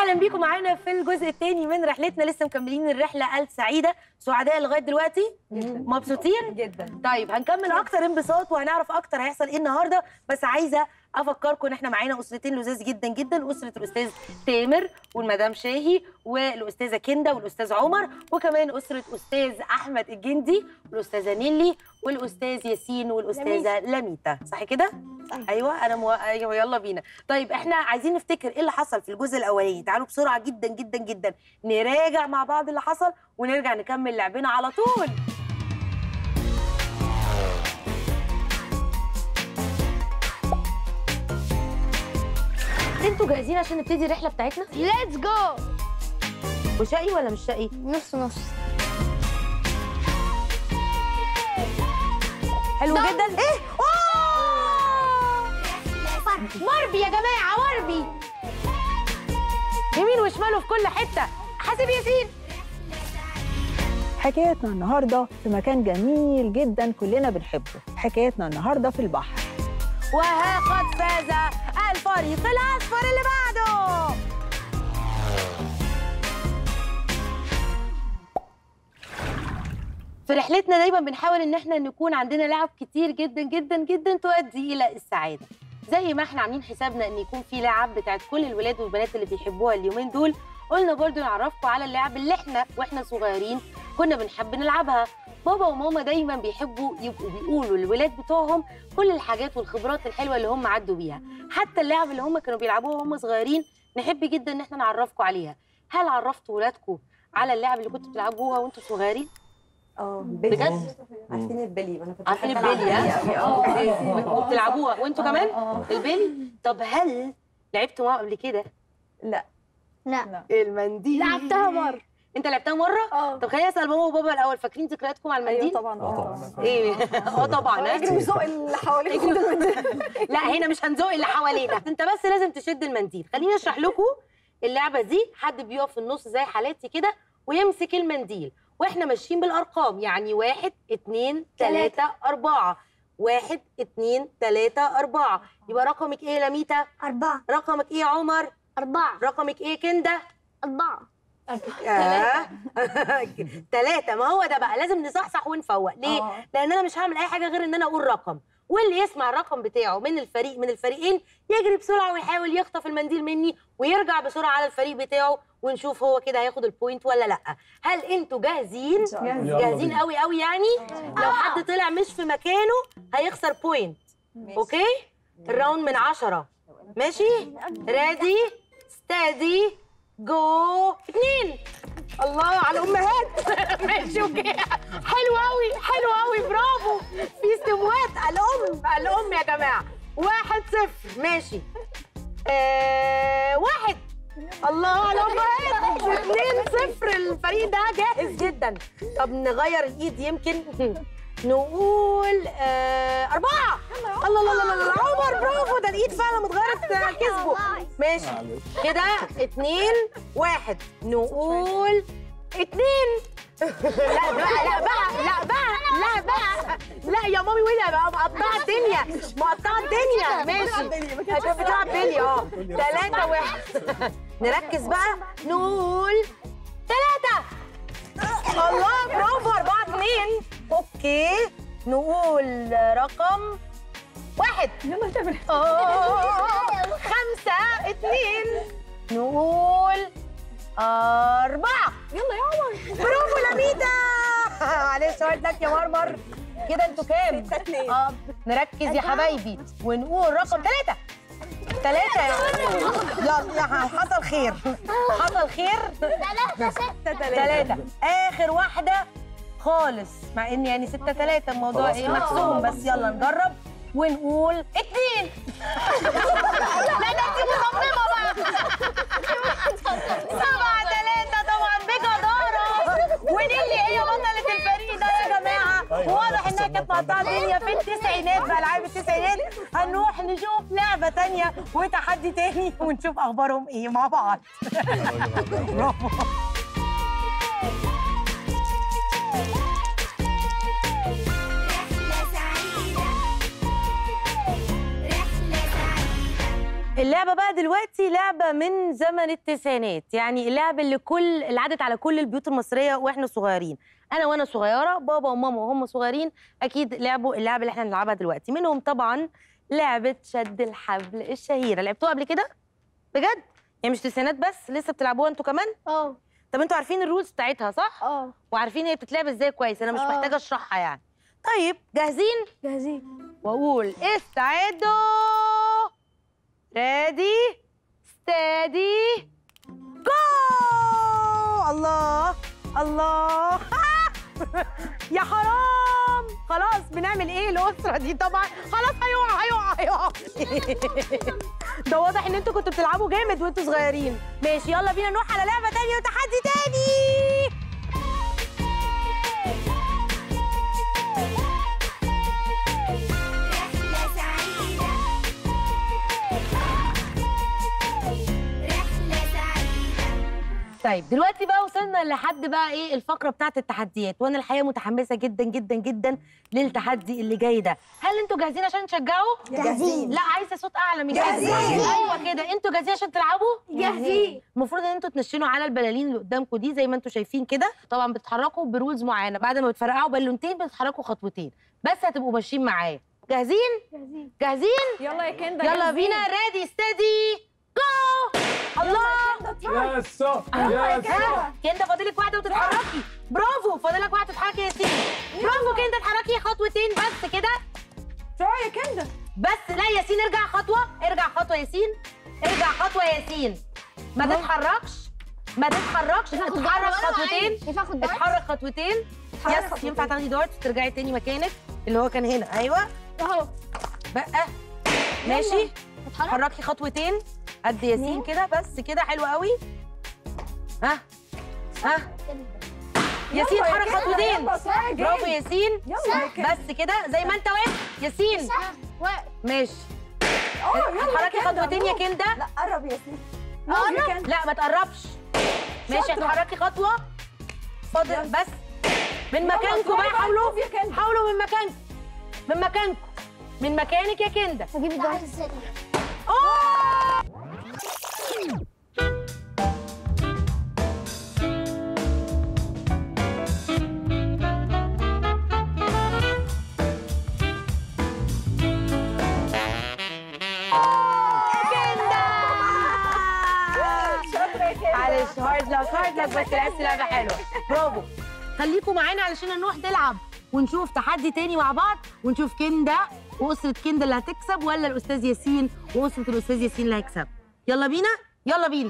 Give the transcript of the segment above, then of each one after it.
اهلا بيكم معانا في الجزء الثاني من رحلتنا لسه مكملين الرحله السعيده سعداء لغايه دلوقتي مبسوطين جدا طيب هنكمل اكتر انبساط وهنعرف اكتر هيحصل ايه النهارده بس عايزه افكركم ان احنا معانا اسرتين لذاذ جدا جدا اسره الاستاذ تامر والمدام شاهي والاستاذه كنده والاستاذ عمر وكمان اسره استاذ احمد الجندي والاستاذه نيلي والاستاذ ياسين والاستاذه لميتا صح كده ايوه انا مو... ايوه يلا بينا طيب احنا عايزين نفتكر ايه اللي حصل في الجزء الاولاني تعالوا بسرعه جدا جدا جدا نراجع مع بعض اللي حصل ونرجع نكمل لعبنا على طول انتوا جاهزين عشان نبتدي الرحله بتاعتنا ليتس جو وشقي ولا مش شقي نص نص حلو ضم. جدا ايه مربي يا جماعه مربي يمين وشمال وفي كل حته حاسب ياسين حكايتنا النهارده في مكان جميل جدا كلنا بنحبه حكايتنا النهارده في البحر وها قد فاز الفريق الاصفر اللي بعده في رحلتنا دايما بنحاول ان احنا نكون عندنا لعب كتير جدا جدا جدا تؤدي الى السعاده زي ما احنا عاملين حسابنا ان يكون في لعب بتاعت كل الولاد والبنات اللي بيحبوها اليومين دول قلنا برضو نعرفكم على اللعب اللي احنا واحنا صغيرين كنا بنحب نلعبها بابا وماما دايما بيحبوا يبقوا بيقولوا للولاد بتوعهم كل الحاجات والخبرات الحلوه اللي هم عدوا بيها حتى اللعب اللي هم كانوا بيلعبوها وهم صغيرين نحب جدا ان احنا نعرفكم عليها هل عرفتوا ولادكم على اللعب اللي كنتوا بتلعبوها وانتوا صغيرين اه بجد عارفين البلي انا كنت عارفين بحب ألعب البلي بلي ها أوي. اه وبتلعبوها وانتوا كمان اه البلي طب هل لعبتوا معاهم قبل كده لا لا المنديل لعبتها مره انت لعبتها مره اه طب خليني اسال ماما وبابا الاول فاكرين ذكرياتكم مع ايوه المنديل طبعا اه ايه اه طبعا ها؟ اجري وزق اللي حواليك لا هنا مش هنزق اللي حوالينا انت بس لازم تشد المنديل خليني اشرح لكم اللعبه دي حد بيقف في النص زي حالاتي كده ويمسك المنديل واحنا ماشيين بالارقام يعني واحد اتنين تلاته اربعه واحد اتنين تلاته اربعه يبقى رقمك ايه يا لميتا أربعة رقمك ايه يا عمر أربعة رقمك ايه كنده أربعة آه. تلاتة ما هو ده بقى لازم نصحصح ونفوق ليه؟ آه. لأن أنا مش هعمل أي حاجة غير إن أنا أقول رقم واللي يسمع الرقم بتاعه من الفريق من الفريقين يجري بسرعة ويحاول يخطف المنديل مني ويرجع بسرعة على الفريق بتاعه ونشوف هو كده هياخد البوينت ولا لأ هل أنتوا جاهزين؟ جاهزين قوي قوي يعني؟ لو حد طلع مش في مكانه هيخسر بوينت أوكي؟ الراوند من عشرة ماشي؟ ريدي ستادي جو اتنين الله على الامهات ماشي اوكي حلو قوي حلو قوي برافو في استموات الام الام يا جماعه واحد صفر ماشي آه واحد الله على الامهات اتنين صفر الفريق ده جاهز جدا طب نغير الايد يمكن نقول آه أربعة الله الله الله الله عمر برافو ده الإيد فعلا متغيرت آه، كسبه ماشي كده اتنين واحد نقول اتنين لا بقى لا بقى لا بقى لا بقى لا يا مامي ويلي بقى مقطعه الدنيا مقطعه الدنيا ماشي عشان بتلعب بلي اه ثلاثة واحد نركز بقى نقول ثلاثة الله برافو أربعة اتنين أوكي نقول رقم واحد يلا تعمل آه، خمسة اتنين نقول أربعة يلا يا عمر برافو لميتا معلش وقت لك يا مرمر كده انتوا كام؟ ستة اتنين. اه نركز يا حبايبي ونقول رقم ثلاثة ثلاثة يا يلا يا حصل خير حصل خير ثلاثة ستة ثلاثة آخر واحدة خالص مع إن يعني ستة ثلاثة الموضوع إيه محسوم بس يلا نجرب ونقول اتنين لا ده انت مصممة بقى سبعة ثلاثة طبعا بجدارة ونيلي هي بطلة الفريق ده يا جماعة واضح إنها كانت مقطعة الدنيا في التسعينات في ألعاب التسعينات هنروح نشوف لعبة تانية وتحدي تاني ونشوف أخبارهم إيه مع بعض برافو رحلة سعيدة رحلة سعيدة اللعبة بقى دلوقتي لعبة من زمن التسعينات يعني اللعبة اللي كل اللي عدت على كل البيوت المصرية واحنا صغيرين انا وانا صغيرة بابا وماما وهم صغيرين اكيد لعبوا اللعبة اللي احنا بنلعبها دلوقتي منهم طبعا لعبة شد الحبل الشهيرة لعبتوها قبل كده بجد يعني مش تسعينات بس لسه بتلعبوها انتوا كمان اه طب انتوا عارفين الرولز بتاعتها صح اه وعارفين هي بتتلعب ازاي كويس انا مش آه. محتاجة اشرحها يعني طيب جاهزين جاهزين واقول استعدوا ريدي ستادي جو الله الله يا حرام خلاص بنعمل ايه الاسره دي طبعا خلاص هيقع هيقع هيقع ده واضح ان انتوا كنتوا بتلعبوا جامد وانتوا صغيرين ماشي يلا بينا نروح على لعبه تانية وتحدي تاني رحلة سعيدة رحلة سعيدة طيب دلوقتي بقى وصلنا لحد بقى ايه الفقره بتاعت التحديات وانا الحقيقه متحمسه جدا جدا جدا للتحدي اللي جاي ده هل انتوا جاهزين عشان تشجعوا جاهزين. لا عايزه صوت اعلى من كده جاهزين. ايوه كده انتوا جاهزين عشان تلعبوا جاهزين. المفروض ان انتوا تنشنوا على البلالين اللي قدامكم دي زي ما انتوا شايفين كده طبعا بتتحركوا برولز معينه بعد ما بتفرقعوا بالونتين بتتحركوا خطوتين بس هتبقوا ماشيين معايا جاهزين جاهزين جاهزين يلا يا كندا يلا جاهزين. بينا ريدي ستدي جو الله يس يس ها كندا فاضلك واحده وتتحركي برافو فاضلك واحده تتحركي يا ياسين برافو كندا اتحركي خطوتين بس كده شوية يا كندا بس لا ياسين ارجع خطوه ارجع خطوه ياسين ارجع خطوه يا ياسين ما تتحركش ما تتحركش اتحرك خطوتين ينفع اخد دارت؟ اتحرك خطوتين اتحرك يس خطوتين. ينفع تاخدي دارت وترجعي تاني مكانك اللي هو كان هنا ايوه اهو بقى ماشي اتحرك اتحركي خطوتين قد ياسين كده بس كده حلو قوي ها ها ياسين يلا يا اتحرك كندا، خطوتين يلا، اسرعي جاي. برافو ياسين يلا يا كندا. بس كده زي ما انت واقف ياسين واقف. ماشي اه يلا يا اتحركي كندا، خطوتين يا روح. كندا لا قرب يا سيدي روح يا كندا. لا ما تقربش ماشي شاطرة. اتحركي خطوه فاضل بس من مكانكم اطلعي بقى بقى، حاولوا شوف يا كندا. حاولوا من مكانكم من مكانكم من مكانك يا كندا هجيب الدارت أوه! شاطرة يا كندا. معلش هارد لك هارد لك بس لعبت لعبه حلوه برافو خليكم معانا علشان نروح نلعب ونشوف تحدي تاني مع بعض ونشوف كندا واسره كندا اللي هتكسب ولا الاستاذ ياسين واسره الاستاذ ياسين اللي هيكسب يلا بينا يلا بينا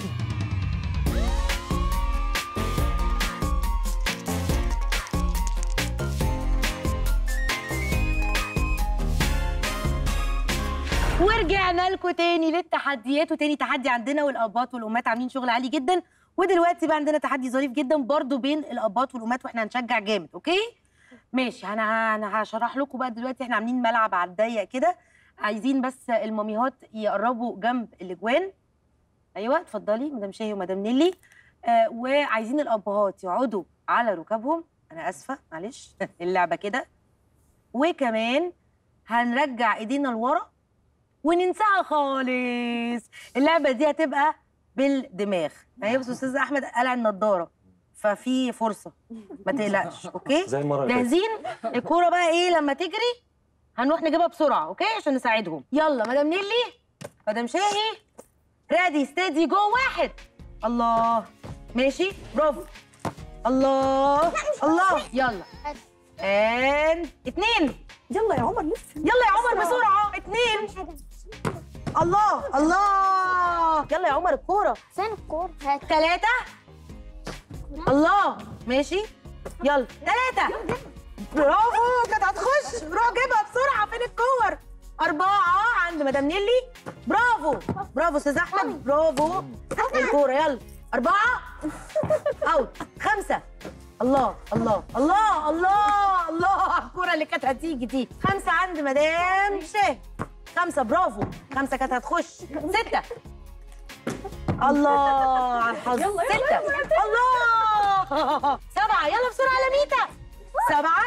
ورجعنا لكم تاني للتحديات وتاني تحدي عندنا والابات والامهات عاملين شغل عالي جدا ودلوقتي بقى عندنا تحدي ظريف جدا برضو بين الابات والامهات واحنا هنشجع جامد اوكي ماشي انا انا هشرح لكم بقى دلوقتي احنا عاملين ملعب على الضيق كده عايزين بس الماميهات يقربوا جنب الاجوان ايوه اتفضلي مدام شاهي ومدام نيلي آه وعايزين الابهات يقعدوا على ركابهم انا اسفه معلش اللعبه كده وكمان هنرجع ايدينا لورا وننساها خالص اللعبه دي هتبقى بالدماغ هي بس استاذ احمد قلع النضاره ففي فرصه ما تقلقش اوكي زي المره اللي فاتت جاهزين الكوره بقى ايه لما تجري هنروح نجيبها بسرعه اوكي عشان نساعدهم يلا مدام نيلي مدام شاهي ريدي ستيدي جو واحد الله ماشي برافو الله الله يلا ان اتنين يلا يا عمر لف يلا يا عمر بسرعه اتنين الله الله يلا يا عمر الكوره فين الكورة؟ هات ثلاثة الله ماشي يلا ثلاثة برافو كانت هتخش روح جيبها بسرعة فين الكور أربعة عند مدام نيلي برافو برافو أستاذ أحمد برافو الكورة يلا أربعة أوت خمسة الله الله الله الله الله الكورة اللي كانت هتيجي دي خمسة عند مدام شاه خمسة برافو خمسة كانت هتخش ستة الله على الحظ يلا، يلا، ستة الله سبعة يلا بسرعة على ميتا سبعة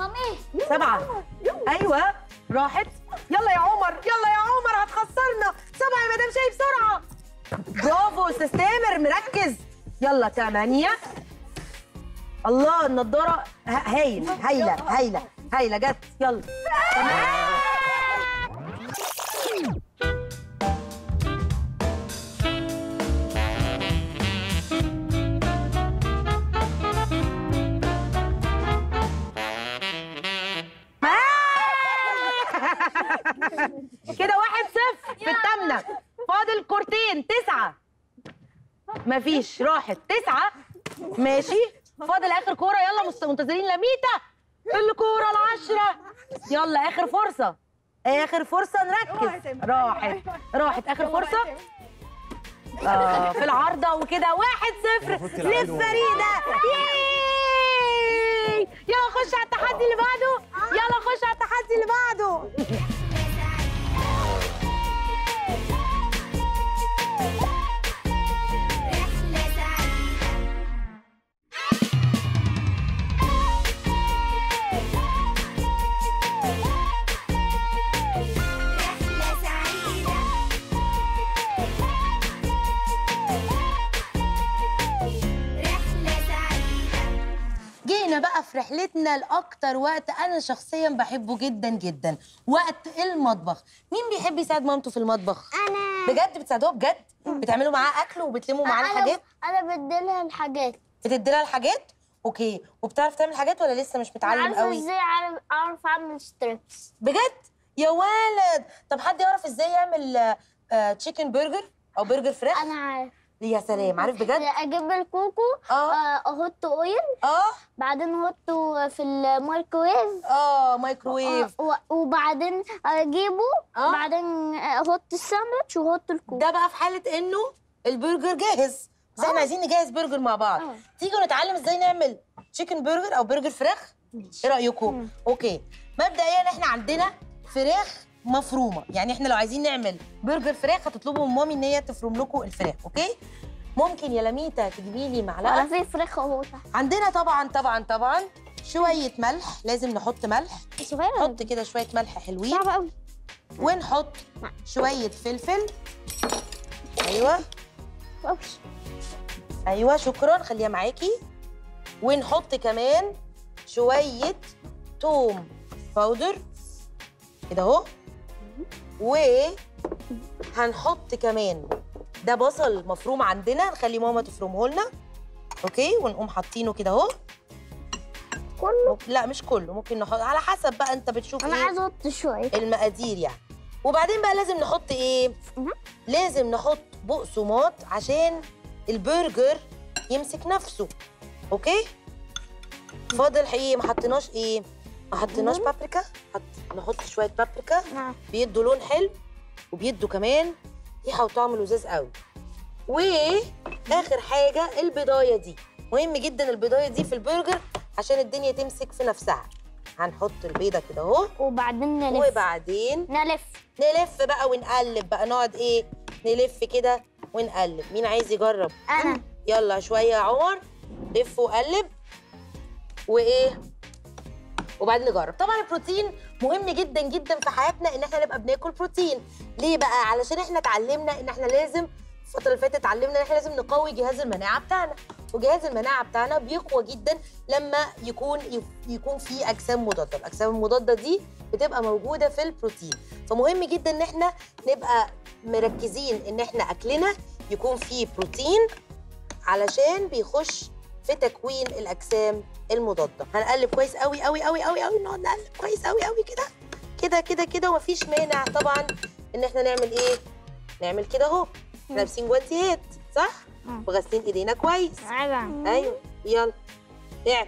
مامي سبعة أيوة راحت يلا يا عمر يلا يا عمر هتخسرنا سبعه يا مدام شايف بسرعه برافو استاذ تامر مركز يلا تمانية الله النضاره ه- هايل هايله هايله هايله جت يلا تمام. كده واحد صفر في التامنة فاضل كورتين تسعة مفيش راحت تسعة ماشي فاضل آخر كورة يلا مست- منتظرين لميتا الكورة العشرة يلا آخر فرصة آخر فرصة نركز راحت راحت آخر فرصة آه في العارضة وكده واحد صفر للفريدة ياي يلا خش على التحدي اللي بعده يلا خش على التحدي اللي بعده رحلة سعيدة رحلة سعيدة رحلة سعيدة جينا بقى في رحلتنا لاكتر وقت انا شخصيا بحبه جدا جدا وقت المطبخ مين بيحب يساعد مامته في المطبخ انا بجد بتساعدوها بجد بتعملوا معاه اكل وبتلموا معاه الحاجات انا بديلها الحاجات بتدي لها الحاجات اوكي وبتعرف تعمل حاجات ولا لسه مش متعلم عارفه قوي ازاي اعرف اعرف اعمل ستريبس بجد يا ولد طب حد يعرف ازاي يعمل تشيكن برجر او برجر فراخ انا عارف يا سلام عارف بجد اجيب الكوكو اه آه، احط اويل اه بعدين احطه في الميكرويف اه مايكروويف آه، و- وبعدين اجيبه آه. بعدين احط الساندوتش واحط الكوكو ده بقى في حاله انه البرجر جاهز بس احنا آه. عايزين نجهز برجر مع بعض آه. تيجوا نتعلم ازاي نعمل تشيكن برجر او برجر فراخ ايه رايكم مم. اوكي مبدئيا احنا عندنا فراخ مفرومه يعني احنا لو عايزين نعمل برجر فراخ هتطلبوا من مامي ان هي تفرم لكم الفراخ اوكي ممكن يا لميتا تجيبي لي ولا معلقه في فراخ اهو تحت عندنا طبعا طبعا طبعا شويه ملح لازم نحط ملح صغيره نحط كده شويه ملح حلوين صعبه قوي ونحط شويه فلفل ايوه ايوه شكرا خليها معاكي ونحط كمان شويه توم باودر كده اهو وهنحط كمان ده بصل مفروم عندنا نخلي ماما تفرمه لنا اوكي ونقوم حاطينه كده اهو كله لا مش كله ممكن نحط على حسب بقى انت بتشوف انا ايه عايزه احط شويه المقادير يعني وبعدين بقى لازم نحط ايه مهم. لازم نحط بقسماط عشان البرجر يمسك نفسه اوكي فاضل ايه ما حطيناش ايه ما حطيناش مهم. بابريكا حط نحط شويه بابريكا نعم بيدوا لون حلو وبيدوا كمان ريحه وطعم لذيذ قوي واخر حاجه البضايه دي مهم جدا البضايه دي في البرجر عشان الدنيا تمسك في نفسها هنحط البيضه كده اهو وبعدين نلف وبعدين نلف نلف بقى ونقلب بقى نقعد ايه نلف كده ونقلب مين عايز يجرب انا يلا شويه يا عمر لف وقلب وايه وبعدين نجرب طبعا البروتين مهم جدا جدا في حياتنا ان احنا نبقى بناكل بروتين ليه بقى علشان احنا اتعلمنا ان احنا لازم الفتره اللي فاتت اتعلمنا ان احنا لازم نقوي جهاز المناعه بتاعنا وجهاز المناعه بتاعنا بيقوى جدا لما يكون يكون فيه اجسام مضاده الاجسام المضاده دي بتبقى موجوده في البروتين فمهم جدا ان احنا نبقى مركزين ان احنا اكلنا يكون فيه بروتين علشان بيخش في تكوين الاجسام المضاده هنقلب كويس قوي قوي قوي قوي قوي نقعد نقلب كويس قوي قوي كده كده كده كده ومفيش مانع طبعا ان احنا نعمل ايه نعمل كده اهو احنا لابسين جوانتيات صح مم. وغاسلين ايدينا كويس عجب ايوه يلا اعمل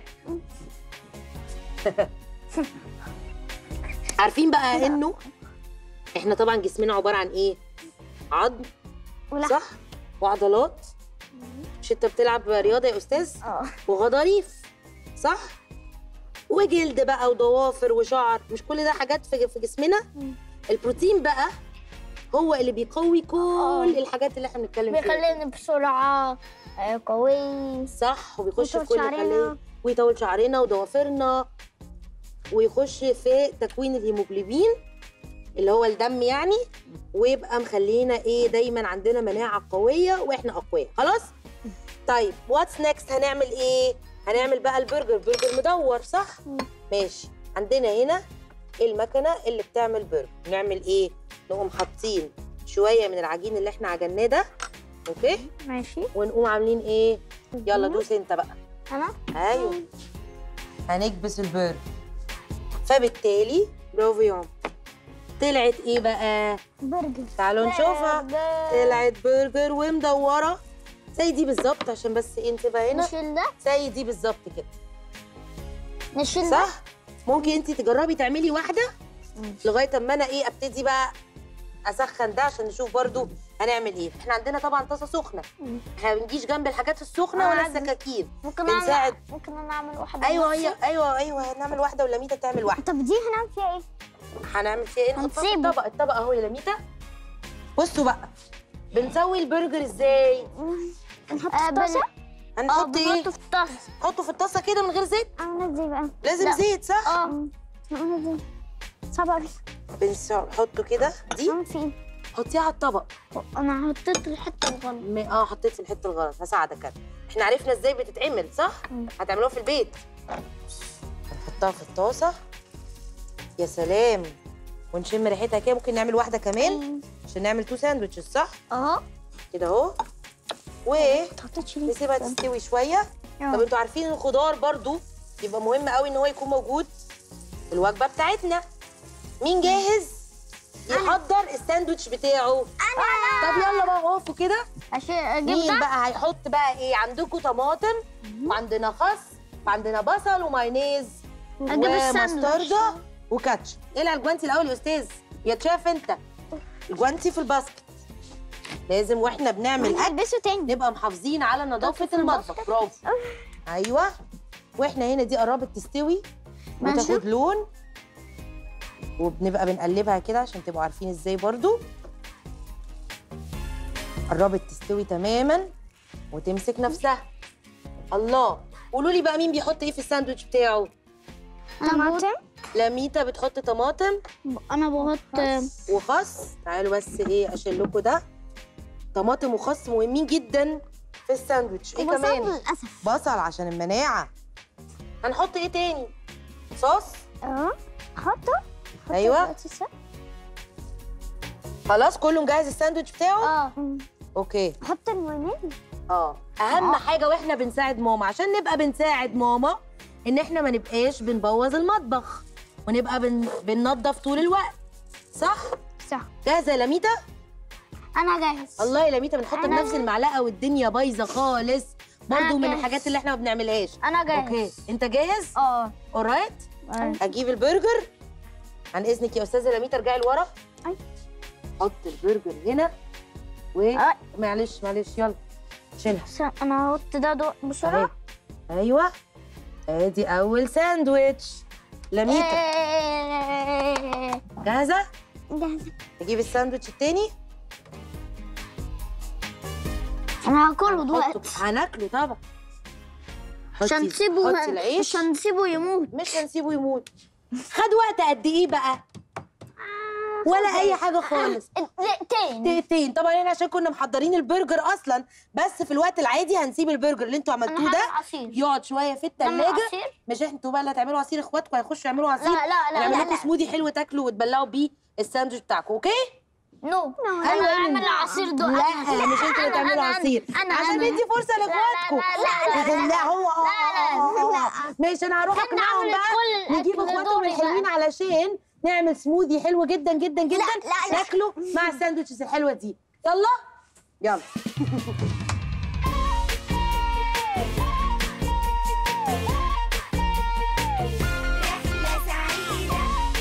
عارفين بقى انه احنا طبعا جسمنا عباره عن ايه عظم ولا صح وعضلات مش انت بتلعب رياضه يا استاذ اه وغضاريف صح وجلد بقى وضوافر وشعر مش كل ده حاجات في في جسمنا مم. البروتين بقى هو اللي بيقوي كل آه. الحاجات اللي احنا بنتكلم فيها بيخليني بسرعه آه، قوي صح وبيخش في ويطول كل شعرنا. خليه ويطول شعرنا وضوافرنا ويخش في تكوين الهيموجلوبين اللي هو الدم يعني ويبقى مخلينا ايه دايما عندنا مناعه قويه واحنا اقوياء خلاص طيب واتس نيكست هنعمل ايه هنعمل بقى البرجر برجر مدور صح ماشي عندنا هنا المكنه اللي بتعمل برجر نعمل ايه نقوم حاطين شويه من العجين اللي احنا عجناه ده اوكي ماشي ونقوم عاملين ايه يلا دوس انت بقى انا ايوه هنكبس البرجر فبالتالي برافو يا عمر طلعت ايه بقى برجر تعالوا نشوفها طلعت برجر ومدوره زي دي بالظبط عشان بس ايه نسيبها هنا نشيل ده زي دي بالظبط كده نشيل ده صح ممكن انت تجربي تعملي واحده لغايه اما انا ايه ابتدي بقى اسخن ده عشان نشوف برضو هنعمل ايه احنا عندنا طبعا طاسه سخنه مم. احنا ما بنجيش جنب الحاجات السخنه ولا عادي. السكاكين ممكن بنساعد. انا ممكن انا اعمل واحده ايوه بنفسي؟ هي ايوه ايوه هنعمل واحده ولميتا تعمل واحده طب دي هنعمل فيها ايه؟ هنعمل فيها ايه نحطها في هنسيبه. الطبق الطبق اهو يا لميتا بصوا بقى بنسوي البرجر ازاي نحط في طاسه؟ اه هنحط ايه بنحطه في طاسه نحطه في الطاسه كده من غير زيت اعمل ازاي بقى؟ لازم لا. زيت صح اه اعمل ازاي؟ صعب قوي بنحطه كده دي اعمل فين؟ حطيها على الطبق انا حطيت الحته الغلط م- اه حطيت في الحته الغلط هساعدك انا احنا عرفنا ازاي بتتعمل صح مم. هتعملوها في البيت هنحطها في الطاسه يا سلام ونشم ريحتها كده ممكن نعمل واحده كمان عشان نعمل تو ساندوتشز صح اه كده اهو حطيتش ليه؟ ونسيبها تستوي شويه طب انتوا عارفين الخضار برضو يبقى مهم قوي ان هو يكون موجود في الوجبه بتاعتنا مين جاهز يحضر الساندوتش بتاعه انا طب يلا بقى اقفوا كده عشان اجيب مين ده بقى هيحط بقى ايه عندكم طماطم وعندنا خس وعندنا بصل ومايونيز اجيب الساندوتش ومستردة وكاتشب اقلع الجوانتي الاول يا استاذ يا شايف انت الجوانتي في الباسكت لازم واحنا بنعمل اكل هلبسه تاني نبقى محافظين على نظافه في المطبخ الباسكت. برافو ايوه واحنا هنا دي قربت تستوي ماشي. وتاخد لون وبنبقى بنقلبها كده عشان تبقوا عارفين ازاي برضو قربت تستوي تماما وتمسك نفسها الله قولوا لي بقى مين بيحط ايه في الساندوتش بتاعه طماطم لميتا بتحط طماطم انا بحط وخس تعالوا بس ايه اشيل لكم ده طماطم وخس مهمين جدا في الساندوتش ايه وبصل كمان للاسف بصل عشان المناعه هنحط ايه تاني صوص اه حطه حطه أيوة. دلوقتي صح؟ خلاص كله مجهز الساندوتش بتاعه اه اوكي حط المايونيز اه اهم حاجه واحنا بنساعد ماما عشان نبقى بنساعد ماما ان احنا ما نبقاش بنبوظ المطبخ ونبقى بن... بننظف طول الوقت صح صح جاهزه يا لميتا انا جاهز الله يا لميتا بنحط أنا- بنفس المعلقه والدنيا بايظه خالص برضو أنا من جاهز. الحاجات اللي احنا ما بنعملهاش انا جاهز اوكي انت جاهز اه اورايت آه. اجيب البرجر عن اذنك يا استاذه لميتا ارجعي لورا أي. حط البرجر هنا و أي. معلش معلش يلا شيلها بس انا هحط ده دو- اهي بسرعه ايوه ادي اول ساندويتش لميتا إيه. جاهزه جاهزه نجيب الساندوتش التاني انا هاكله هنحطه- دلوقتي هناكله طبعا عشان حطي- نسيبه حطي العيش عشان نسيبه يموت مش هنسيبه يموت خد وقت قد ايه بقى ولا اي حاجه خالص دقيقتين دقيقتين طبعا احنا عشان كنا محضرين البرجر اصلا بس في الوقت العادي هنسيب البرجر اللي انتوا عملتوه انا ده هعمل عصير يقعد شويه في نعمل التلاجة عصير مش انتوا بقى اللي هتعملوا عصير اخواتكم هيخشوا يعملوا عصير لا لا لا هنعمل لا لكم سموذي حلو تاكلوا وتبلعوا بيه الساندوتش بتاعكم اوكي نو أيوة، انا أنا- هعمل العصير ده لا مش انتوا اللي أنا- تعملوا أنا- عصير أنا عشان أنا- ندي فرصه لاخواتكم لا، لا، لا، لا. لا هو اه لا، آه، لا، آه. ماشي انا هروح خدنا اقنعهم أعمل بقى كل الأكل نجيب اخواتهم دوري الحلوين بقى. علشان نعمل سموذي حلو جدا جدا جدا لا، لا. ناكله مع الساندوتشز الحلوه دي يلا يلا رحلة سعيدة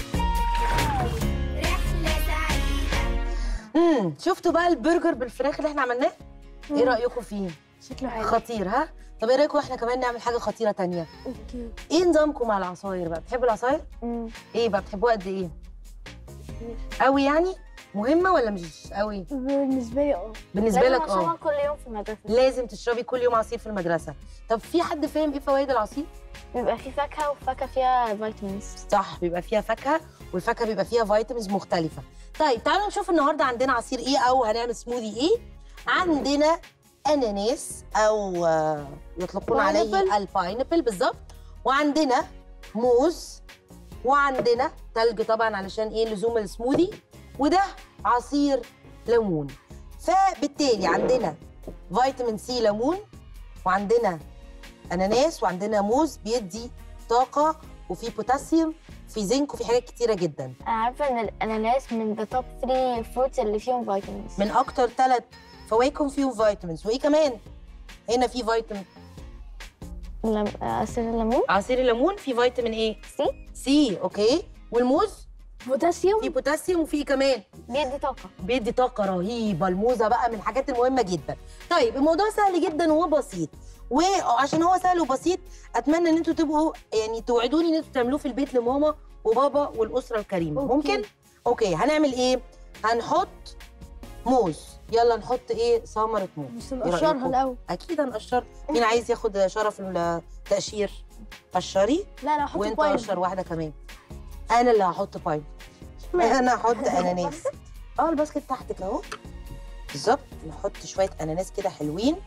رحلة سعيدة امم شفتوا بقى البرجر بالفراخ اللي احنا عملناه ايه رايكم فيه شكله حلو خطير ها طب ايه رايكم احنا كمان نعمل حاجه خطيره تانية اوكي ايه نظامكم مع العصاير بقى بتحبوا العصاير ايه بقى بتحبوها قد ايه قوي يعني مهمه ولا مش قوي بالنسبه لي اه بالنسبه لازم لك أشربها اه كل يوم في المدرسه لازم تشربي كل يوم عصير في المدرسه طب في حد فاهم ايه فوائد العصير بيبقى في فاكهه وفاكهه فيها فيتامينز صح بيبقى فيها فاكهه والفاكهه بيبقى فيها فيتامينز مختلفه طيب تعالوا نشوف النهارده عندنا عصير ايه او هنعمل سموذي ايه عندنا اناناس او آه، يطلقون عليه Pineapple. الباينابل بالظبط وعندنا موز وعندنا تلج طبعا علشان ايه لزوم السموذي وده عصير ليمون فبالتالي عندنا فيتامين سي ليمون وعندنا اناناس وعندنا موز بيدي طاقه وفي بوتاسيوم في زنك وفي حاجات كتيره جدا انا عارفه ان الاناناس من ذا توب 3 فروتس اللي فيهم فيتامينز من اكتر ثلاث فواكه فيهم فيتامينز وايه كمان هنا في فيتامين لم... عصير الليمون عصير الليمون في فيتامين ايه سي سي اوكي والموز بوتاسيوم في بوتاسيوم وفي إيه كمان بيدي طاقه بيدي طاقه رهيبه الموزه بقى من الحاجات المهمه جدا طيب الموضوع سهل جدا وبسيط وعشان هو سهل وبسيط اتمنى ان انتوا تبقوا يعني توعدوني ان انتوا تعملوه في البيت لماما وبابا والاسره الكريمه أوكي. ممكن اوكي هنعمل ايه هنحط موز يلا نحط ايه ثمره موز بس إيه رأيكم؟ الاول اكيد هنقشر مين عايز ياخد شرف التقشير قشري لا لا وانت قشر واحده كمان انا اللي هحط باين انا هحط اناناس اه الباسكت تحتك اهو بالظبط نحط شويه اناناس كده حلوين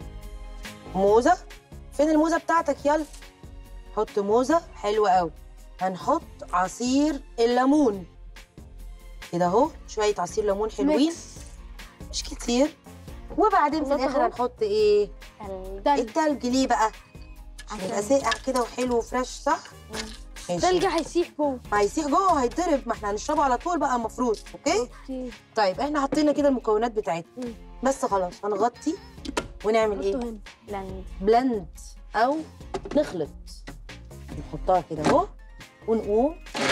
موزه فين الموزه بتاعتك يلا حط موزه حلوه قوي هنحط عصير الليمون كده اهو شويه عصير ليمون حلوين مش كتير وبعدين في بالظبط الاخر أهو. هنحط ايه تلج التلج ليه بقى عشان يبقى ساقع كده وحلو وفريش صح ماشي هيسيح جوه ما هيسيح جوه هيتضرب ما احنا هنشربه على طول بقى المفروض اوكي طيب احنا حطينا كده المكونات بتاعتنا مم. بس خلاص هنغطي ونعمل ايه بلند بلند او نخلط نحطها كده اهو ونقوم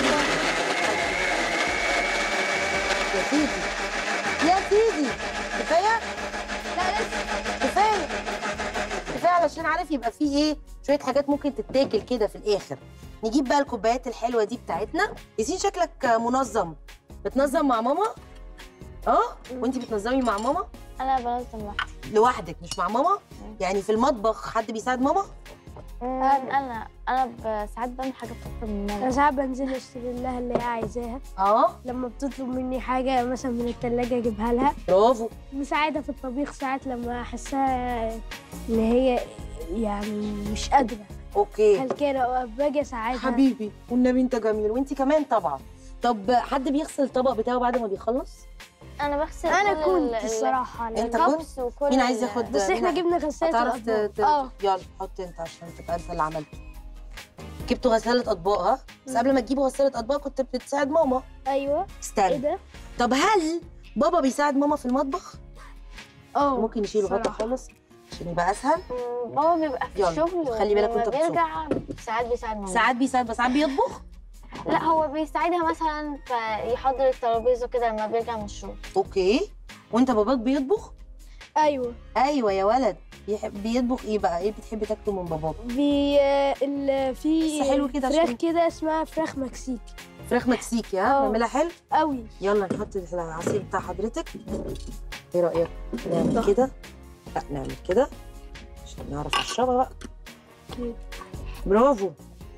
يا سيدي يا سيدي كفايه لا لسه كفايه كفايه علشان عارف يبقى فيه ايه شويه حاجات ممكن تتاكل كده في الاخر نجيب بقى الكوبايات الحلوه دي بتاعتنا ياسين شكلك منظم بتنظم مع ماما اه وانتي بتنظمي مع ماما انا بنظم لوحدي لوحدك مش مع ماما يعني في المطبخ حد بيساعد ماما انا انا ب- ساعات بعمل حاجه بتطلب من انا ماما ساعات بنزل اشتري لها اللي هي عايزاها اه لما بتطلب مني حاجه مثلا من التلاجة اجيبها لها برافو مساعدة في الطبيخ ساعات لما احسها ان هي يعني مش قادره اوكي هلكانه باجي اساعدها حبيبي والنبي انت جميل وانت كمان طبعا طب حد بيغسل الطبق بتاعه بعد ما بيخلص انا بغسل انا كل كنت ال- الصراحه انت لا. كنت؟ الكبس وكل مين عايز ال- ياخد بس احنا مين جبنا غسالة هتعرف ت- الاطباق ت- اه يلا حط انت عشان تبقى انت اللي عملته جبتوا غسالة اطباق ها بس قبل ما تجيبوا غسالة اطباق كنت بتساعد ماما ايوه ايه استنى ده طب هل بابا بيساعد ماما في المطبخ اه ممكن نشيل الغطا صراحة. خالص عشان يبقى اسهل مم، بابا بيبقى في يلا، الشغل خلي بالك ولما وانت بتصوم. بيرجع ساعات بيساعد ماما ساعات بيساعد بس ساعات بيطبخ لا هو بيساعدها مثلا في يحضر الترابيزه كده لما بيرجع من الشغل اوكي وانت باباك بيطبخ ايوه ايوه يا ولد بيحب بيطبخ ايه بقى ايه بتحب تاكله من باباك بي ال... في بس حلو كده فراخ عشان- كده اسمها فراخ مكسيكي فراخ مكسيكي ها اه. نعملها حلو قوي يلا نحط العصير بتاع حضرتك ايه رايك نعمل كده لا نعمل كده عشان نعرف نشربها بقى اوكي. برافو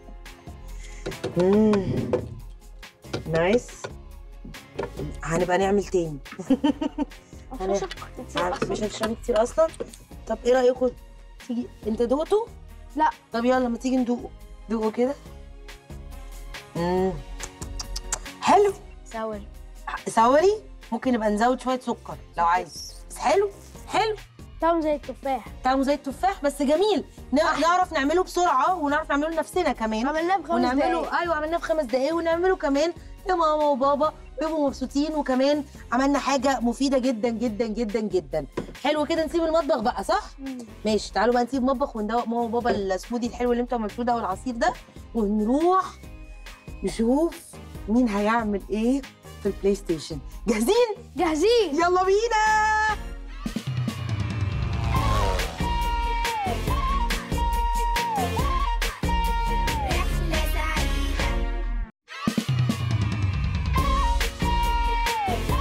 مم. نايس هنبقى نعمل تاني مش هشرب كتير عارف- أصلاً. مش هتشربي كتير اصلا طب ايه رايكم تيجي انت دقته لا. طب يلا ما تيجي ندوقه دوقه كده مم. حلو ساور سوري ممكن نبقى نزود شويه سكر لو عايز بس حلو حلو طعم زي التفاح طعمه زي التفاح بس جميل ن- نعرف نعمله بسرعه ونعرف نعمله لنفسنا كمان عملناه بخمس ونعمله دقايق ايوه عملناه في خمس دقايق ونعمله كمان لماما وبابا بيبقوا مبسوطين وكمان عملنا حاجه مفيده جدا جدا جدا جدا حلو كده نسيب المطبخ بقى صح مم. ماشي تعالوا بقى نسيب المطبخ وندوق ماما وبابا السموذي الحلو اللي انتوا عملتوه ده والعصير ده ونروح نشوف مين هيعمل ايه في البلاي ستيشن جاهزين جاهزين يلا بينا رحلة سعيدة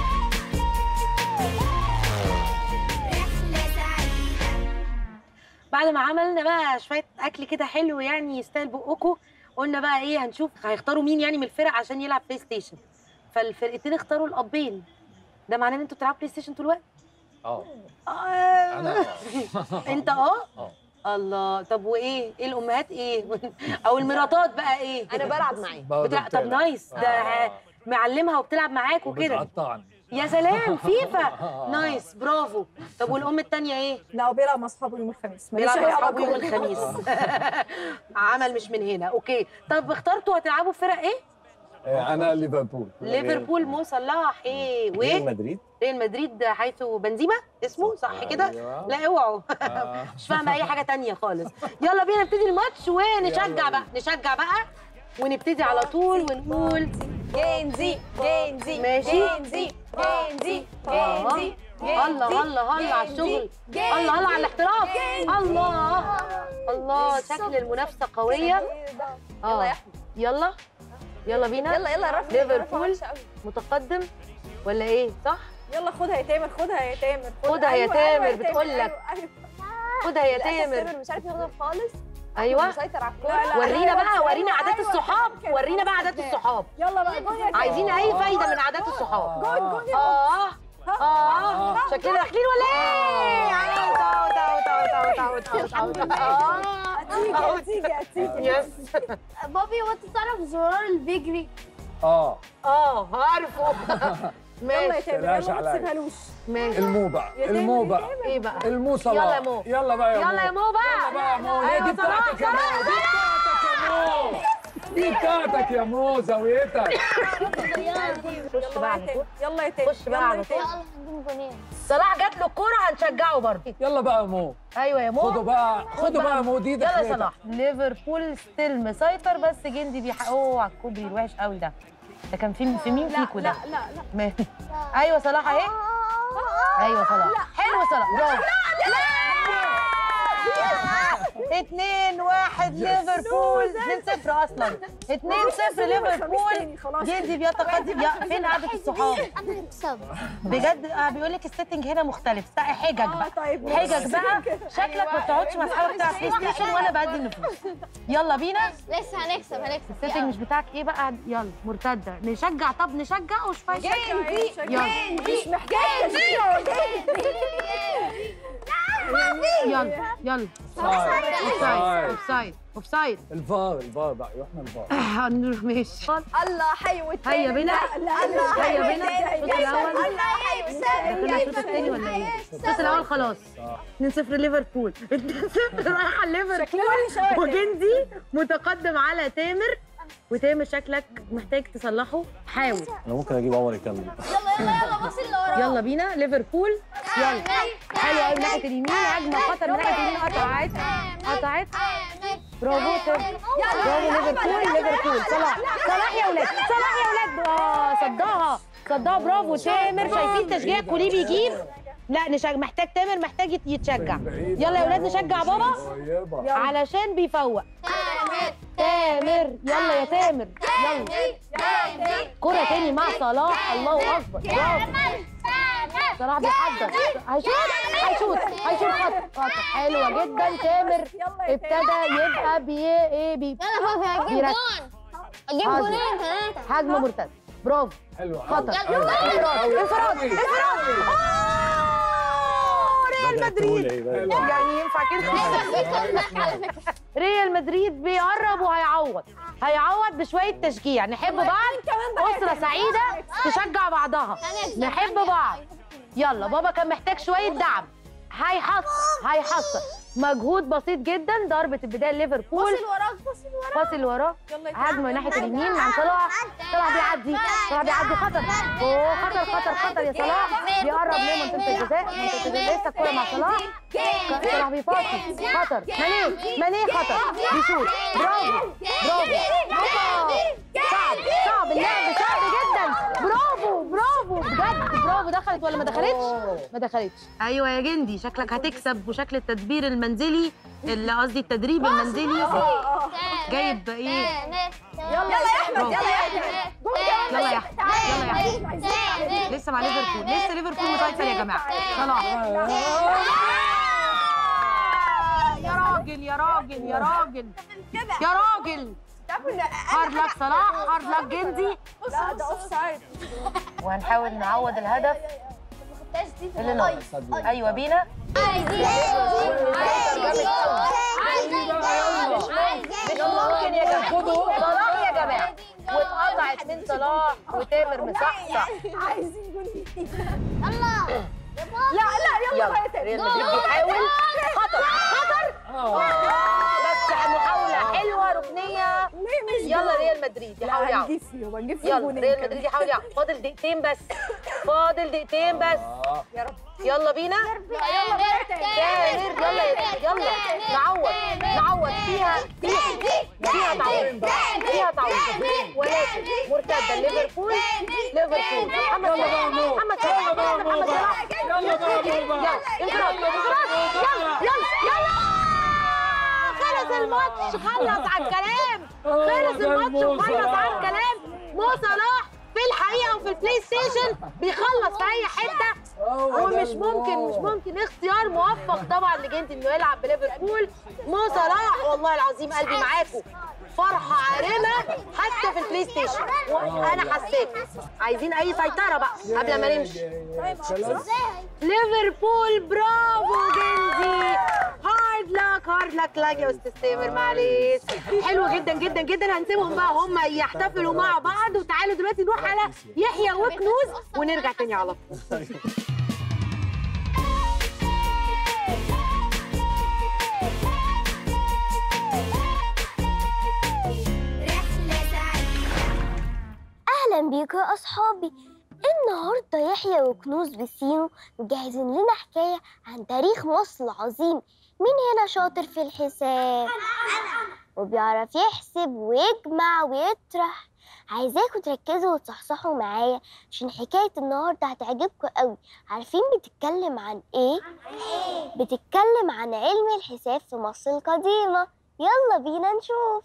رحلة سعيدة بعد ما عملنا بقى شويه اكل كده حلو يعني يستاهل بقكم قلنا بقى ايه هنشوف هيختاروا مين يعني من الفرق عشان يلعب بلاي ستيشن فالفرقتين اختاروا الابين ده معناه ان انتوا بتلعبوا بلاي ستيشن طول الوقت اه آه. انا انت اه اه الله طب وايه ايه الامهات ايه او المراتات بقى ايه انا بلعب معاه برضه بتلعب طب بتلعب. نايس ده آه. معلمها وبتلعب معاك وكده وبتقطعني يا سلام فيفا نايس برافو طب والام التانية ايه لا هو بيلعب مع اصحابه يوم الخميس ماليش بيلعب أي مع اصحابه يوم علاقة. الخميس عمل مش من هنا اوكي طب اخترتوا هتلعبوا فرق ايه آه، انا ليفربول ليفربول مو صلاح ايه ريال و مدريد ريال مدريد حيث بنزيما اسمه صح كده أيوة. لا اوعوا آه. مش فاهمه اي حاجه تانية خالص يلا بينا نبتدي الماتش ونشجع يلا بقى نشجع بقى ونبتدي على طول ونقول جينزي جينزي ماشي. جينزي جينزي آه. جينزي الله الله الله على الشغل الله الله على الاحتراف الله الله شكل المنافسه قويه اه يلا يلا بينا يلا يلا رفع ليفربول متقدم ولا ايه صح يلا خدها يا تامر خدها يا تامر خدها يا أيوة، تامر، أيوة يا بتقول لك. أيوة، أيوة. خدها يا للأسف تامر مش عارف ياخدها خالص ايوه مسيطر على لا، الكورة لا، ورينا أيوة، بقى ورينا أيوة، عادات أيوة، الصحاب كده. ورينا بقى عادات الصحاب يلا بقى جون يا تامر عايزين اي فايده من عادات الصحاب جون جون يا اه اه شكلنا داخلين ولا ايه تعالوا تعالوا تعالوا تعالوا تعالوا تعالوا هتيجي هتيجي هتيجي يس بابي هو انت تعرف الزرار اللي بيجري اه اه عارفه يلا يا ماشي تامر تقلقش يلا ما عليا. تسيبهالوش ماشي المو بقى يا تامر، المو يا بقى تامر. ايه بقى المو صلاح يلا يا مو. يلا بقى يا مو يلا يا مو بقى يلا بقى يا مو هي أيوة دي بتاعتك يا صلاح، مو دي بتاعتك يا مو دي بتاعتك يا مو زاويتك خش بقى على طول يلا يا تامر خش بقى يلا على يا طول. تامر. يلا هنجيب جونين صلاح جات له الكوره هنشجعه برضه يلا بقى يا مو ايوه يا مو خدوا بقى خدوا بقى يا مو دي يلا يا دخلتك. صلاح ليفربول ستيل مسيطر بس جندي بيح اوه على الكوبري الوحش قوي ده ده كان في في مين فيكو ده لا لا لا ما- ايوه صلاح اهي ايوه صلاح حلو صلاح برافو اتنين واحد ليفربول اتنين صفر اصلا اتنين صفر ليفربول خلاص. جندي بيتقدم يا فين قعدة الصحاب انا هكسب بجد آه بيقول لك السيتنج هنا مختلف سا- حجج بقى طيب ماشي. حجج بقى شكلك ما بتقعدش مع اصحابك تلعب بلاي ستيشن وانا بدي النفوس يلا بينا لسه هنكسب هنكسب السيتنج مش بتاعك ايه بقى يلا مرتده نشجع طب نشجع وشويه جينزي يلا مش محتاج تشجيع يلا يلا اوفسايد اوفسايد اوفسايد الفار الفار بقى رحنا الفار هنروح ماشي الله حيو التاني هيا بينا. لا لا الله هيا حيو بينا. التاني. الشوط الأول. الله حيو التاني. دخلنا الشوط الثاني ولا ايه؟ الشوط الاول خلاص 2 0 ليفربول 2 0 رايحه ليفربول شكلها وحش أوي. وجندي متقدم على تامر وتامر شكلك محتاج تصلحه حاول انا ممكن اجيب عمر يكمل يلا يلا يلا بص اللي وراه يلا بينا ليفربول يلا حلو قوي من ناحيه اليمين هجمه خطر من ناحيه اليمين قطعت قطعت برافو تامر برافو ليفربول ليفربول صلاح صلاح يا ولاد صلاح يا ولاد اه صدها صدها برافو تامر شايفين تشجيع كوليه بيجيب لا نشجع محتاج تامر محتاج يت- يتشجع يلا يا ولاد نشجع بابا قريبه علشان بيفوق تامر يلا يا تامر يلا كرة تاني مع صلاح الله اكبر برافو صلاح بيحضر هيشوط هيشوط هيشوط خط خط حلوة جدا تامر ابتدى يبقى بي ايه بي يلا بابي هجيب بيركز. جون اجيب حاضر. جونين ثلاثة هجمة مرتدة برافو حلو خطر أوي. انفراد انفراد انفراد ريال مدريد يعني ينفع كده على فكرة ريال مدريد بيقرب وهيعوض هيعوض بشويه تشجيع نحب بعض اسره سعيده تشجع بعضها نحب بعض يلا بابا كان محتاج شويه دعم هيحصل هيحصل مجهود بسيط جدا ضربه البدايه ليفربول بص اللي وراك بص اللي وراك باص اللي وراه يلا يا هجمه من ناحيه اليمين مع صلاح صلاح بيعدي صلاح بيعدي خطر اوه خطر خطر خطر يا صلاح بيقرب لمنطقه الجزاء منطقه الجزاء لسه الكوره مع صلاح صلاح بيفاصل خطر ماني ماني خطر بيشوط برافو برافو صعب صعب اللعب صعب جدا برافو برافو بجد برافو دخلت ولا ما دخلتش؟ ما دخلتش ايوه يا جندي شكلك هتكسب وشكل التدبير المنزلي اللي قصدي التدريب المنزلي جايب ايه يلا يا احمد يلا يا احمد يلا يا احمد يلا يا احمد لسه مع ليفربول لسه ليفربول مسيطر يا جماعه صلاح يا راجل يا راجل يا راجل يا راجل هارد لك صلاح هارد لك جندي لا ده اوف سايد وهنحاول نعوض الهدف اللي ناقص ايوه بينا مش ممكن يا جماعه صلاح يا جماعه واتقطعت من صلاح وتامر مصحصح عايزين جول جديد يلا لا لا يلا بقى يلا تاني ريال مدريد بيحاول خطر خطر آه، بس محاولة حلوة ركنية ليه مش يلا ريال مدريد يحاول لا يعوض هنجيب فيهم هنجيب فيهم يلا جونين ريال كمان. مدريد يحاول يعوض فاضل دقيقتين بس فاضل دقيقتين بس آه. يا رب يلا بينا يلا بقى تاني تامر يلا يا يلا نعوض نعوض فيها فيها فيها تعويض فيها تعويض ولكن مرتدة ليفربول ليفربول محمد صلاح محمد صلاح محمد صلاح يلا بقى يلا بابا انفراد انفراد يلا يلا يلا خلص الماتش خلص على الكلام خلص الماتش وخلص على الكلام مو صلاح في الحقيقه وفي البلاي ستيشن بيخلص في اي حته ومش ممكن مش ممكن اختيار موفق طبعا لجنت انه يلعب بليفربول مو صلاح والله العظيم قلبي معاكم فرحه عارمه حتى في البلاي ستيشن وانا حسيت عايزين اي سيطره بقى قبل ما نمشي خلاص ليفربول برافو جندي هارد لك هارد لك لك يا استاذ تامر معلش حلو جدا جدا جدا هنسيبهم بقى هم يحتفلوا مع بعض وتعالوا دلوقتي نروح على يحيى وكنوز ونرجع تاني على طول رحلة سعيدة اهلا بيكم يا اصحابي النهارده يحيى وكنوز بسينو مجهزين لنا حكايه عن تاريخ مصر العظيم مين هنا شاطر في الحساب وبيعرف يحسب ويجمع ويطرح عايزاكم تركزوا وتصحصحوا معايا عشان حكايه النهارده هتعجبكم قوي عارفين بتتكلم عن ايه بتتكلم عن علم الحساب في مصر القديمه يلا بينا نشوف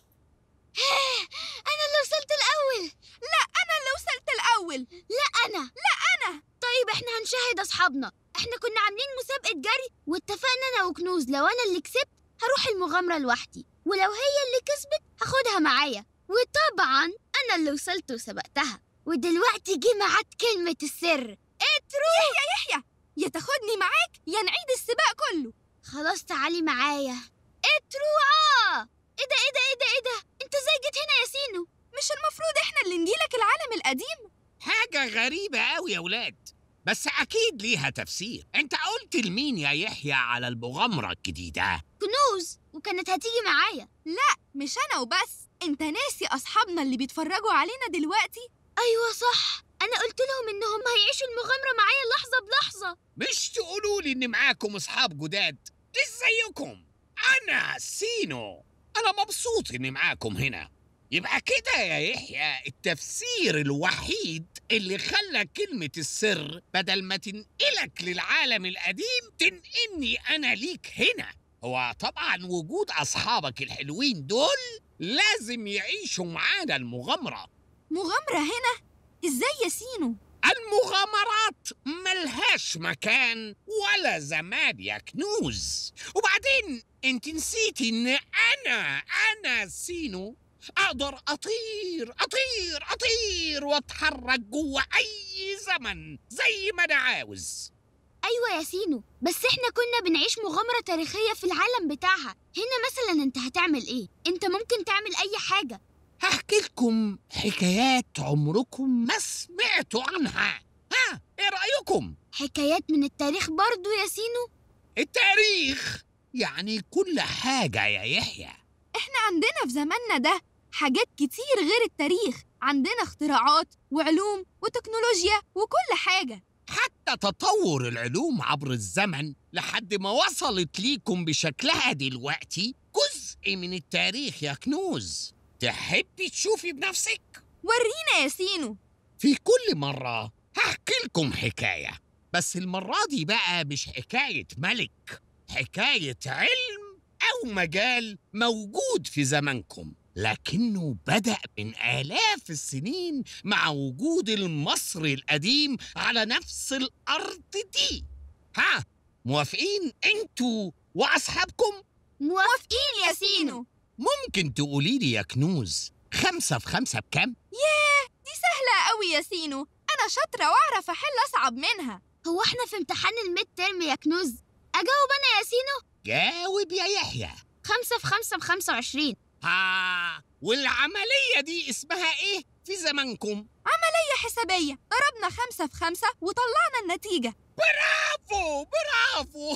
أنا اللي وصلت الأول لا أنا اللي وصلت الأول لا أنا لا أنا طيب إحنا هنشاهد أصحابنا إحنا كنا عاملين مسابقة جري واتفقنا أنا وكنوز لو أنا اللي كسبت هروح المغامرة لوحدي ولو هي اللي كسبت هاخدها معايا وطبعا أنا اللي وصلت وسبقتها ودلوقتي جه ميعاد كلمة السر اترو يحيى يحيى يا تاخدني معاك يا نعيد السباق كله خلاص تعالي معايا اترو اه ايه ده ايه ده ايه ده ايه ده انت ازاي جيت هنا يا سينو مش المفروض احنا اللي نجيلك العالم القديم حاجة غريبة أوي يا ولاد بس أكيد ليها تفسير أنت قلت لمين يا يحيى على المغامرة الجديدة؟ كنوز وكانت هتيجي معايا لا مش انا وبس انت ناسي اصحابنا اللي بيتفرجوا علينا دلوقتي ايوه صح انا قلت لهم انهم هيعيشوا المغامره معايا لحظه بلحظه مش تقولوا لي إن معاكم أصحاب جداد إزيكم؟ أنا سينو أنا مبسوط إني معاكم هنا يبقى كده يا يحيى التفسير الوحيد اللي خلى كلمة السر بدل ما تنقلك للعالم القديم تنقلني أنا ليك هنا هو طبعا وجود أصحابك الحلوين دول لازم يعيشوا معانا المغامرة مغامره هنا ازاي يا سينو المغامرات ملهاش مكان ولا زمان يا كنوز وبعدين انت نسيتي ان انا انا سينو اقدر اطير اطير اطير واتحرك جوه اي زمن زي ما انا عاوز ايوه يا سينو بس احنا كنا بنعيش مغامره تاريخيه في العالم بتاعها هنا مثلا انت هتعمل ايه انت ممكن تعمل اي حاجه هحكي لكم حكايات عمركم ما سمعتوا عنها ها ايه رايكم حكايات من التاريخ برضو يا سينو التاريخ يعني كل حاجه يا يحيى احنا عندنا في زماننا ده حاجات كتير غير التاريخ عندنا اختراعات وعلوم وتكنولوجيا وكل حاجة حتى تطور العلوم عبر الزمن لحد ما وصلت ليكم بشكلها دلوقتي جزء من التاريخ يا كنوز تحبي تشوفي بنفسك؟ ورينا يا سينو في كل مرة هحكي لكم حكاية بس المرة دي بقى مش حكاية ملك حكاية علم أو مجال موجود في زمنكم لكنه بدأ من آلاف السنين مع وجود المصري القديم على نفس الأرض دي ها موافقين انتوا وأصحابكم؟ موافقين يا سينو ممكن تقولي لي يا كنوز خمسة في خمسة بكام؟ دي سهلة قوي يا سينو أنا شاطرة وأعرف أحل أصعب منها هو إحنا في امتحان الميد ترم يا كنوز أجاوب أنا يا سينو جاوب يا يحيى خمسة في خمسة بخمسة وعشرين ها والعملية دي اسمها ايه في زمانكم؟ عملية حسابية ضربنا خمسة في خمسة وطلعنا النتيجة برافو برافو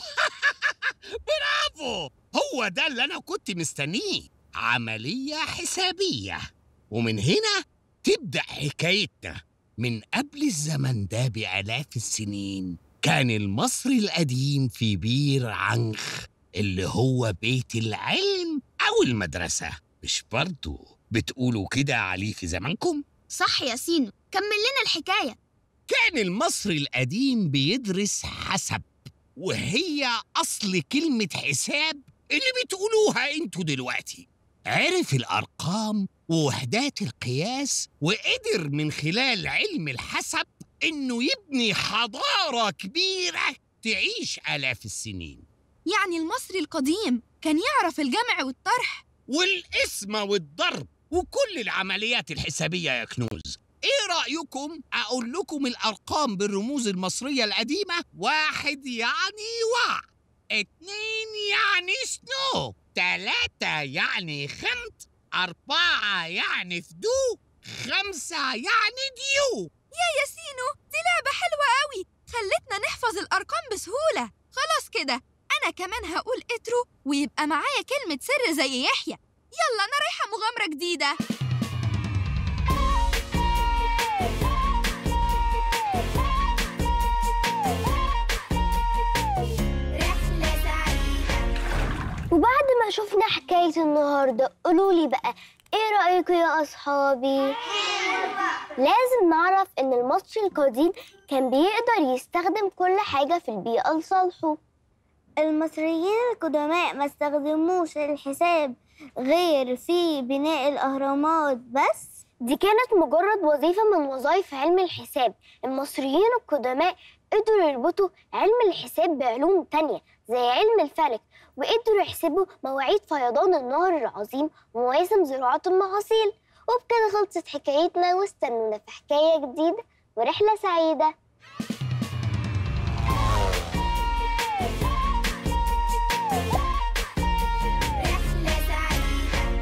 برافو هو ده اللي انا كنت مستنيه عملية حسابية ومن هنا تبدأ حكايتنا من قبل الزمن ده بآلاف السنين كان المصري القديم في بير عنخ اللي هو بيت العلم أو المدرسة مش برضو بتقولوا كده عليه في زمانكم؟ صح يا سينو كمل لنا الحكاية كان المصري القديم بيدرس حسب وهي أصل كلمة حساب اللي بتقولوها انتوا دلوقتي عرف الأرقام ووحدات القياس وقدر من خلال علم الحسب إنه يبني حضارة كبيرة تعيش آلاف السنين يعني المصري القديم كان يعرف الجمع والطرح والقسمة والضرب وكل العمليات الحسابية يا كنوز ايه رأيكم اقول لكم الارقام بالرموز المصرية القديمة واحد يعني وع اتنين يعني سنو تلاتة يعني خمت أربعة يعني فدو خمسة يعني ديو يا يا سينو دي لعبة حلوة قوي خلتنا نحفظ الأرقام بسهولة خلاص كده أنا كمان هقول اترو ويبقى معايا كلمة سر زي يحيى يلا أنا رايحة مغامرة جديدة رحلة سعيدة وبعد ما شفنا حكاية النهاردة قولولي بقى ايه رأيكم يا أصحابي؟ لازم نعرف إن المصري القديم كان بيقدر يستخدم كل حاجة في البيئة لصالحه المصريين القدماء ما استخدموش الحساب غير في بناء الأهرامات بس دي كانت مجرد وظيفة من وظائف علم الحساب المصريين القدماء قدروا يربطوا علم الحساب بعلوم تانية زي علم الفلك وقدروا يحسبوا مواعيد فيضان النهر العظيم ومواسم زراعة المحاصيل وبكده خلصت حكايتنا واستنونا في حكاية جديدة ورحلة سعيدة رحلة سعيدة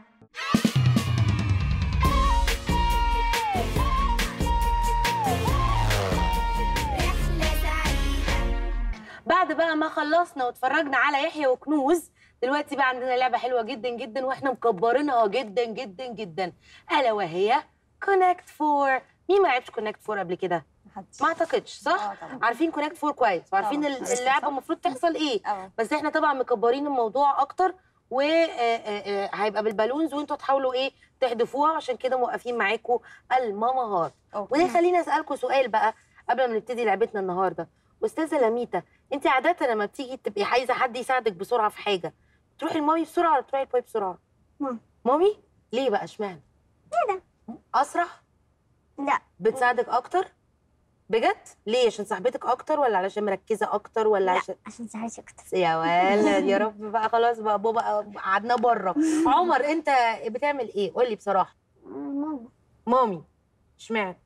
رحلة سعيدة بعد بقى ما خلصنا واتفرجنا على يحيى وكنوز دلوقتي بقى عندنا لعبه حلوه جدا جدا واحنا مكبرينها جدا جدا جدا الا وهي كونكت فور مين ما لعبش كونكت فور قبل كده محدش ما اعتقدش صح اه طبعا عارفين كونكت فور كويس وعارفين طبعاً. ال- اللعبه المفروض تحصل ايه اه بس احنا طبعا مكبرين الموضوع اكتر وهيبقى بالبالونز وانتوا تحاولوا ايه تحدفوها عشان كده موقفين معاكم الماماهات وده يخليني اسالكم سؤال بقى قبل ما نبتدي لعبتنا النهارده استاذه لميتا انت عاده لما بتيجي تبقي عايزه حد يساعدك بسرعه في حاجه تروحي لمامي بسرعه ولا تروحي لبابي بسرعه مامي. مامي ليه بقى اشمعنى كده. اسرع لا بتساعدك اكتر بجد ليه عشان صاحبتك اكتر ولا علشان مركزه اكتر ولا لا. عشان عشان ساعتك أكتر يا ولد يا رب بقى خلاص بقى بابا قعدنا بره عمر انت بتعمل ايه قول لي بصراحه ماما مامي اشمعنى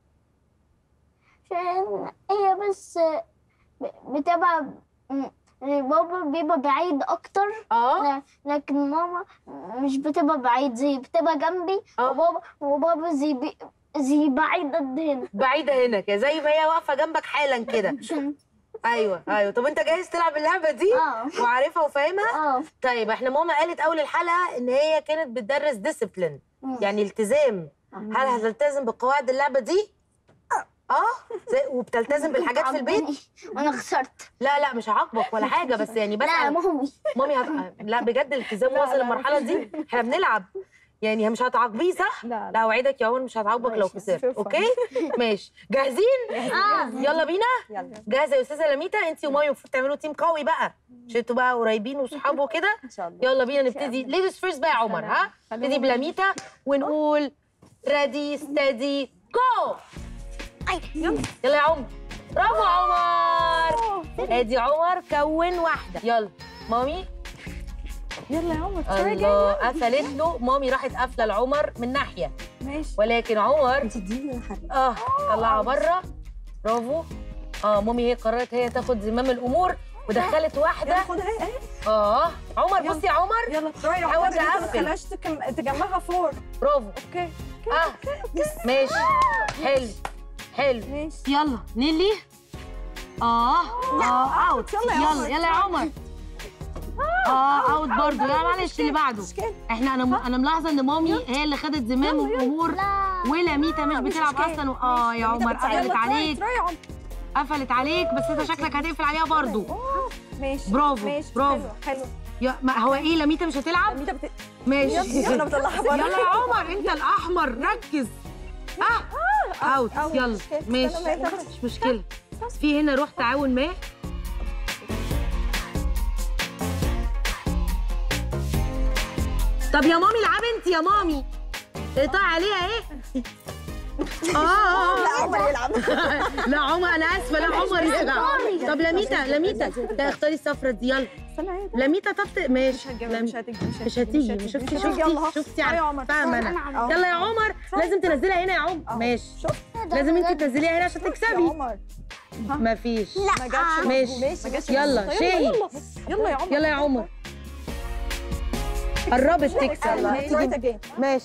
عشان هي بس ب- بتبقى م- بابا بيبقى بعيد اكتر اه ل- لكن ماما مش بتبقى بعيد زي بتبقى جنبي اه وبابا وبابا زي بي زي بعيد قد هنا بعيده هنا كده زي ما هي واقفه جنبك حالا كده عشان ايوه ايوه طب انت جاهز تلعب اللعبه دي اه وعارفها وفاهمها اه طيب احنا ماما قالت اول الحلقه ان هي كانت بتدرس ديسيبلين يعني التزام هل هتلتزم بقواعد اللعبه دي اه زي وبتلتزم بالحاجات في البيت وانا خسرت لا لا مش هعاقبك ولا حاجه بس يعني لا بسال مامي مامي هت... لا بجد الالتزام واصل للمرحله دي احنا بنلعب يعني مش هتعاقبيه صح؟ لا لا اوعدك يا عمر مش هتعاقبك لو ماشي، خسرت شوف. اوكي ماشي جاهزين اه يلا بينا يلا جاهزه يا استاذه لميتا انت ومامي المفروض تعملوا تيم قوي بقى عشان انتوا بقى قريبين وصحاب وكده ان شاء الله يلا بينا نبتدي ليديز فيرست بقى يا عمر ها نبتدي بلميتا ونقول ريدي ستدي جو يلا يا عمر برافو عمر ادي عمر كون واحده يلا مامي يلا يا عمر تراي الله قفلت له مامي راحت قافله لعمر من ناحيه ماشي ولكن عمر انت اديني انا حاجه اه طلعها بره برافو اه مامي هي قررت هي تاخد زمام الامور ودخلت واحده يلا خدها اهي اه عمر يلا. بصي يا عمر يلا تراي يا حاول عمر انت ما تقفل. تخليهاش تكم- تجمعها فور برافو اوكي اه ماشي حلو حلو ماشي يلا نيلي اه اه اوت يلا يا يلا عمر. يلا يا عمر اه اوت برضه لا معلش اللي بعده مشكلة احنا انا انا ملاحظه ان مامي هي اللي خدت زمام الامور لا ولميتا مش مش بتلعب مشكلة. اصلا اه يا عمر قفلت يلا تراي عليك تراي يا عمر قفلت عليك بس انت شكلك هتقفل عليها برضه أوه، ماشي برافو، ماشي برافو. حلو حلو يا ما هو ايه لميتا مش هتلعب انت بت... ماشي يلا يلا بطلعها بره يلا يا عمر انت الاحمر ركز اه اوت أوت. يلا مشكلة. ماشي استنى ما يفتحش. مش مشكله في هنا روح تعاون ما طب يا مامي العبي انت يا مامي اقطع عليها ايه اه لا عمر يلعب لا عمر انا اسفه لا عمر يلعب طب لميتا لميتا ده اختاري الصفرة دي يلا استنى اهي لميتا طب ت- ماشي مش هتجيب لم- مش هتيجي مش هتيجي مش شفتي هتيجي. يلا شفتي شفتي تعالي يا عارفة. عمر. فاهمه أنا انا عارفة. يلا يا عمر لازم تنزلها هنا يا عمر أهو. ماشي شوف لازم انت تنزليها هنا عشان يا تكسبي عمر مفيش ما جاتش ماشي. ماشي ما جاتش يلا، مظبوطة. شيء. يلا يلا يا عمر يلا يا عمر قربت تكسب تراي again. ماشي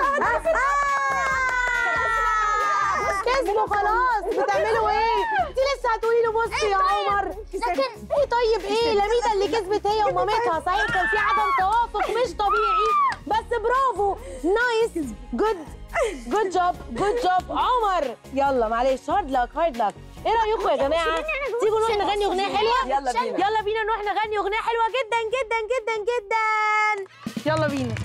كسبوا خلاص بتعملوا ايه؟ انت لسه هتقولي له بصي يا عمر لكن ايه طيب ايه لميتا اللي كسبت هي ومامتها صحيح كان في عدم توافق مش طبيعي بس برافو نايس جود جود جوب جود جوب عمر يلا معلش هارد لك هارد لك ايه رايكم يا جماعه تيجوا نروح نغني اغنيه حلوه يلا بينا يلا بينا نروح نغني اغنيه حلوه جدا جدا جدا جدا يلا بينا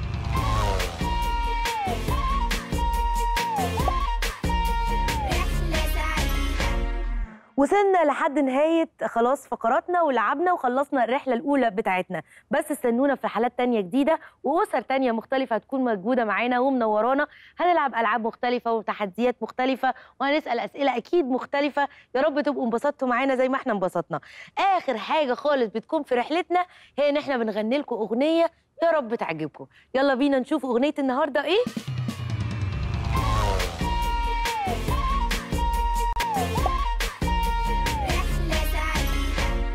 رحلة سعيدة وصلنا لحد نهاية خلاص فقراتنا ولعبنا وخلصنا الرحلة الأولى بتاعتنا بس استنونا في رحلات تانية جديدة وأسر تانية مختلفة هتكون موجودة معانا ومنورانا هنلعب ألعاب مختلفة وتحديات مختلفة وهنسأل أسئلة أكيد مختلفة يا رب تبقوا انبسطتوا معانا زي ما احنا انبسطنا آخر حاجة خالص بتكون في رحلتنا هي إن احنا بنغني لكم أغنية يا رب تعجبكم يلا بينا نشوف أغنية النهاردة إيه رحلة سعيدة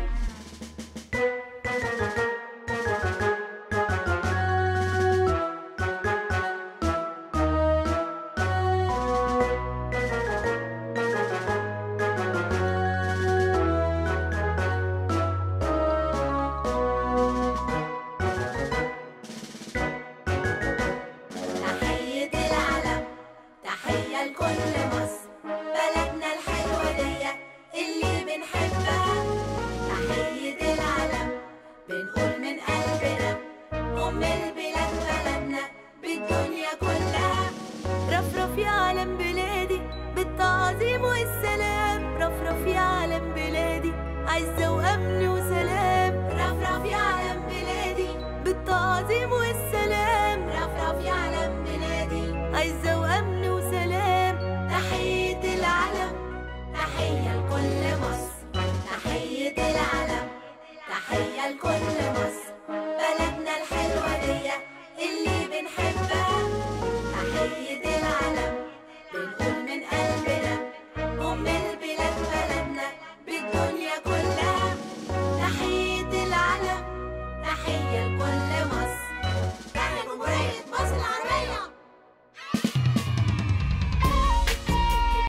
تحية العلم تحية لكل مصر بلدنا الحلوة دي اللي بنحبها تحية العلم بنقول من قلبنا أم البلاد بلدنا بالدنيا كلها رفرف يا علم بلادي بالتعظيم والسلام رفرف يا علم بلادي عزة وأمن وسلام رفرف يا علم بلادي بالتعظيم والسلام رفرف يا علم بلادي عزة وأمن وسلام تحية العلم تحية لكل مصر تحية العلم تحية لكل